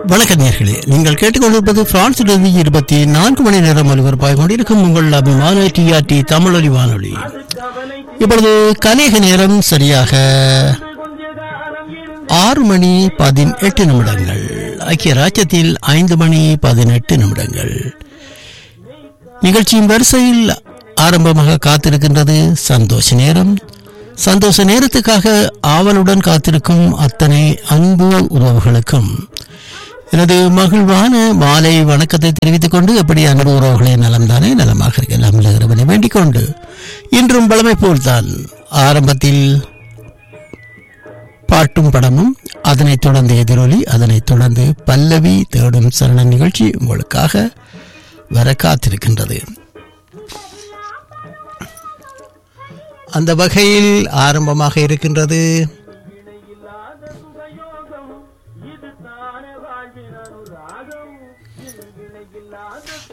வணக்க நேர்களே நீங்கள் கேட்டுக்கொண்டிருப்பது பிரான்ஸ் டெல்லி இருபத்தி நான்கு மணி நேரம் ஒலிபரப்பாக கொண்டிருக்கும் உங்கள் அபிமான டிஆர்டி தமிழொலி வானொலி இப்பொழுது கலேக நேரம் சரியாக ஆறு மணி பதினெட்டு நிமிடங்கள் ஐக்கிய ராஜ்யத்தில் ஐந்து மணி பதினெட்டு நிமிடங்கள் நிகழ்ச்சியின் வரிசையில் ஆரம்பமாக காத்திருக்கின்றது சந்தோஷ நேரம் சந்தோஷ நேரத்துக்காக ஆவலுடன் காத்திருக்கும் அத்தனை அன்பு உறவுகளுக்கும் எனது மகிழ்வான மாலை வணக்கத்தை தெரிவித்துக் கொண்டு எப்படி அன்பு உறவுகளே நலம்தானே நலமாக இருக்கலாம் இறைவனை வேண்டிக் கொண்டு இன்றும் பழமை போல்தான் ஆரம்பத்தில் பாட்டும் படமும் அதனைத் தொடர்ந்து எதிரொலி அதனைத் தொடர்ந்து பல்லவி தேடும் சரண நிகழ்ச்சி உங்களுக்காக வர காத்திருக்கின்றது அந்த வகையில் ஆரம்பமாக இருக்கின்றது